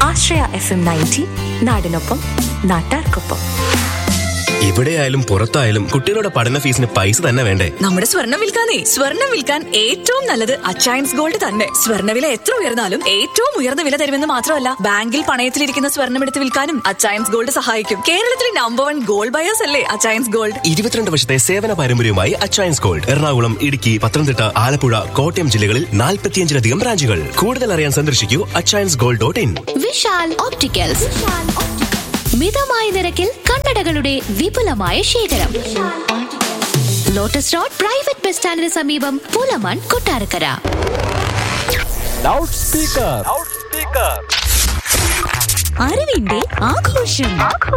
ആശ്രയ F M ninety നാടിനൊപ്പം നാട്ടാർക്കൊപ്പം എവിടെയായാലും പുറത്തായാലും കുട്ടികളുടെ പഠന ഫീസിന് പൈസ തന്നെ വേണ്ടേ നമ്മുടെ സ്വർണം വിൽക്കാനേ സ്വർണം വിൽക്കാൻ ഏറ്റവും നല്ലത് അച്ചയൻസ് ഗോൾഡ് തന്നെ സ്വർണ്ണവില എത്ര ഉയർന്നാലും ഏറ്റവും ഉയർന്ന വില തരുമെന്ന് മാത്രമല്ല ബാങ്കിൽ പണയത്തിലിരിക്കുന്ന സ്വർണം എടുത്ത് വിൽക്കാനും അച്ചയൻസ് ഗോൾഡ് സഹായിക്കും കേരളത്തിലെ നമ്പർ വൺ ഗോൾഡ് ബയേഴ്സ് അല്ലേ അച്ചയൻസ് ഗോൾഡ് ഇരുപത്തിരണ്ട് വർഷത്തെ സേവന പാരമ്പര്യവുമായി അച്ചയൻസ് ഗോൾഡ് എറണാകുളം ഇടുക്കി പത്തനംതിട്ട ആലപ്പുഴ കോട്ടയം ജില്ലകളിൽ നാൽപ്പത്തിയഞ്ചിലധികം ബ്രാഞ്ചുകൾ കൂടുതൽ അറിയാൻ സന്ദർശിക്കൂ Achayans gold dot in Vishal opticals മിതമായ നിരക്കിൽ കണ്ണടകളുടെ വിപുലമായ ശേഖരം ലോട്ടസ് റോഡ് പ്രൈവറ്റ് ബസ് സ്റ്റാൻഡിന് സമീപം പുലമൺ കൊട്ടാരക്കര ലൗഡ് സ്പീക്കർ അറിവിന്റെ ആഘോഷം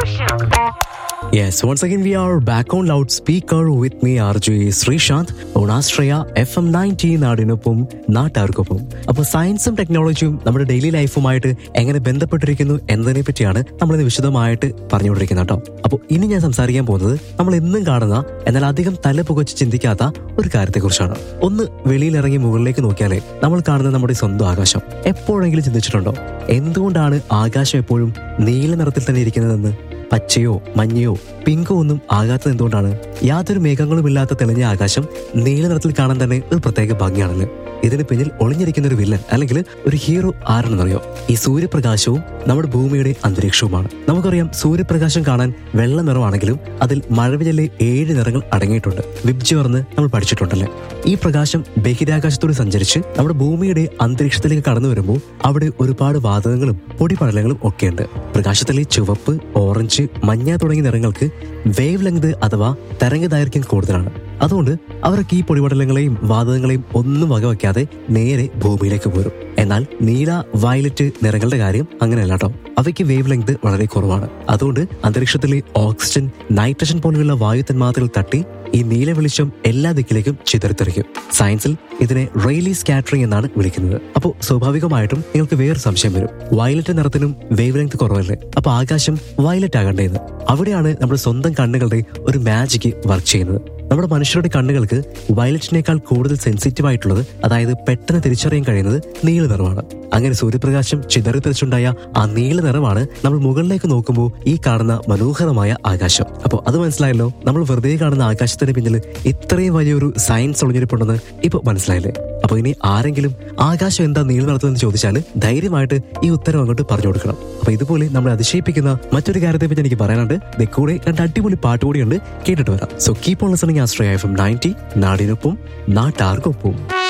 Yes, once again we are back on loudspeaker with me RJ Sreesanth on Astraya FM 90 നാടിനൊപ്പം നാട്ടാർക്കൊപ്പം അപ്പോൾ സയൻസും ടെക്നോളജിയും നമ്മുടെ ഡെയിലി ലൈഫുമായിട്ട് എങ്ങനെ ബന്ധപ്പെട്ടിരിക്കുന്നു എന്നതിനെ പറ്റിയാണ് നമ്മൾ ഇന്ന് വിശദമായിട്ട് പറഞ്ഞുകൊണ്ടിരിക്കുന്നത് കേട്ടോ അപ്പോൾ ഇനി ഞാൻ സംസാരിക്കാൻ പോകുന്നത് നമ്മൾ എന്നും കാണുന്ന എന്നാൽ അധികം തല പുകച്ച് ചിന്തിക്കാത്ത ഒരു കാര്യത്തെക്കുറിച്ചാണ് ഒന്ന് വെളിയിലിറങ്ങി മുകളിലേക്ക് നോക്കിയാലേ നമ്മൾ കാണുന്ന നമ്മുടെ സ്വന്തം ആകാശം എപ്പോഴെങ്കിലും ചിന്തിച്ചിട്ടുണ്ടോ എന്തുകൊണ്ടാണ് ആകാശം എപ്പോഴും നീല നിറത്തിൽ തന്നെ ഇരിക്കുന്നതെന്ന് പച്ചയോ മഞ്ഞയോ പിങ്കോ ഒന്നും ആകാത്തത് എന്തുകൊണ്ടാണ് യാതൊരു മേഘങ്ങളും ഇല്ലാത്ത തെളിഞ്ഞ ആകാശം നീല നിറത്തിൽ കാണാൻ തന്നെ ഒരു പ്രത്യേക ഭംഗിയാണല്ലേ ഇതിന് പിന്നിൽ ഒളിഞ്ഞിരിക്കുന്ന ഒരു വില്ലൻ അല്ലെങ്കിൽ ഒരു ഹീറോ ആരാണെന്നറിയോ ഈ സൂര്യപ്രകാശവും നമ്മുടെ ഭൂമിയുടെ അന്തരീക്ഷവുമാണ് നമുക്കറിയാം സൂര്യപ്രകാശം കാണാൻ വെള്ള നിറമാണെങ്കിലും അതിൽ മഴവില്ലെ ഏഴ് നിറങ്ങൾ അടങ്ങിയിട്ടുണ്ട് വിബ്ജിവർന്ന് നമ്മൾ പഠിച്ചിട്ടുണ്ടല്ലേ ഈ പ്രകാശം ബഹിരാകാശത്തോട് സഞ്ചരിച്ച് നമ്മുടെ ഭൂമിയുടെ അന്തരീക്ഷത്തിലേക്ക് കടന്നു വരുമ്പോൾ അവിടെ ഒരുപാട് വാതകങ്ങളും പൊടിപടലങ്ങളും ഒക്കെയുണ്ട് പ്രകാശത്തിലെ ചുവപ്പ് ഓറഞ്ച് മഞ്ഞ തുടങ്ങിയ നിറങ്ങൾക്ക് വേവ് ലെങ്ത് അഥവാ തരംഗ ദൈർഘ്യം കൂടുതലാണ് അതുകൊണ്ട് അവർക്ക് ഈ പൊടിപടലങ്ങളെയും വാതകങ്ങളെയും ഒന്നും വകവയ്ക്കാതെ നേരെ ഭൂമിയിലേക്ക് പോരും എന്നാൽ നീല വയലറ്റ് നിറങ്ങളുടെ കാര്യം അങ്ങനെയല്ല കേട്ടോ അവയ്ക്ക് വേവ് ലെങ്ത് വളരെ കുറവാണ് അതുകൊണ്ട് അന്തരീക്ഷത്തിലെ ഓക്സിജൻ നൈട്രജൻ പോലെയുള്ള വായു തന്മാത്രകൾ തട്ടി ഈ നീല വെളിച്ചം എല്ലാ ദിക്കിലേക്കും ചിതറിത്തെറിക്കും സയൻസിൽ ഇതിനെ റെയിലി സ്കാറ്ററിംഗ് എന്നാണ് വിളിക്കുന്നത് അപ്പോൾ സ്വാഭാവികമായിട്ടും നിങ്ങൾക്ക് വേറെ സംശയം വരും വയലറ്റ് നിറത്തിനും വേവ് ലെങ്ത് കുറവല്ലേ അപ്പൊ ആകാശം വയലറ്റ് ആകണ്ടേന്ന് അവിടെയാണ് നമ്മുടെ സ്വന്തം കണ്ണുകളുടെ ഒരു മാജിക് വർക്ക് ചെയ്യുന്നത് നമ്മുടെ മനുഷ്യരുടെ കണ്ണുകൾക്ക് വയലറ്റിനേക്കാൾ കൂടുതൽ സെൻസിറ്റീവ് ആയിട്ടുള്ളത് അതായത് പെട്ടെന്ന് തിരിച്ചറിയാൻ കഴിയുന്നത് നീല നിറമാണ് അങ്ങനെ സൂര്യപ്രകാശം ചിതറിത്തെറിച്ചുണ്ടായ ആ നീല നിറമാണ് നമ്മൾ മുകളിലേക്ക് നോക്കുമ്പോൾ ഈ കാണുന്ന മനോഹരമായ ആകാശം അപ്പോൾ അത് മനസ്സിലായല്ലോ നമ്മൾ വെറുതെ കാണുന്ന ആകാശത്തിന് പിന്നിൽ ഇത്രയും വലിയൊരു സയൻസ് ഒളിഞ്ഞിരിപ്പുണ്ടെന്ന് ഇപ്പൊ മനസ്സിലായില്ലേ അപ്പൊ ഇനി ആരെങ്കിലും ആകാശം എന്താ നീല നിറത്തിലെന്ന് ചോദിച്ചാൽ ധൈര്യമായിട്ട് ഈ ഉത്തരം അങ്ങോട്ട് പറഞ്ഞു കൊടുക്കണം അപ്പൊ ഇതുപോലെ നമ്മളെ അതിശയിപ്പിക്കുന്ന മറ്റൊരു കാര്യത്തെ പറ്റി എനിക്ക് പറയാനുണ്ട് ദേ കൂടെ രണ്ട് അടിപൊളി പാട്ട് കൂടിയുണ്ട് കേട്ടിട്ട് വരാം സോ കീപ്പ് ഓൺ ലിസണിങ് ആസ്ട്രയ എഫ് എം നയൻറ്റി നാടിനൊപ്പം നാട്ടാർക്കൊപ്പം